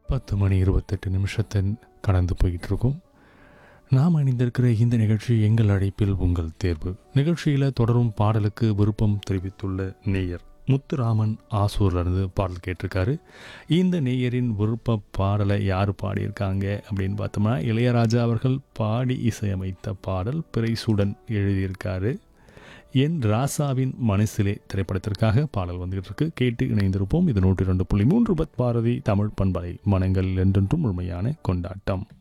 பத்து மணி இருபத்தெட்டு நிமிஷத்தை கடந்து போயிட்டு இருக்கோம் நாம் இணைந்திருக்கிற இந்த நிகழ்ச்சி எங்கள் அழைப்பில் உங்கள் தேர்வு நிகழ்ச்சியில் தொடரும் பாடலுக்கு விருப்பம் தெரிவித்துள்ள நேயர் முத்துராமன் ஆசூர்லேருந்து பாடல் கேட்டிருக்காரு இந்த நேயரின் விருப்ப பாடலை யார் பாடியிருக்காங்க அப்படின்னு பார்த்தோம்னா இளையராஜா அவர்கள் பாடி இசையமைத்த பாடல் பிறைசுடன் எழுதியிருக்காரு என் ராசாவின் மனசிலே திரைப்படத்திற்காக பாடல் வந்துகிட்டு இருக்கு கேட்டு இணைந்திருப்போம் இது நூற்றி ரெண்டு புள்ளி மூன்று பத் பாரதி தமிழ் பண்பலை மனங்கள் என்றென்றும் முழுமையான கொண்டாட்டம்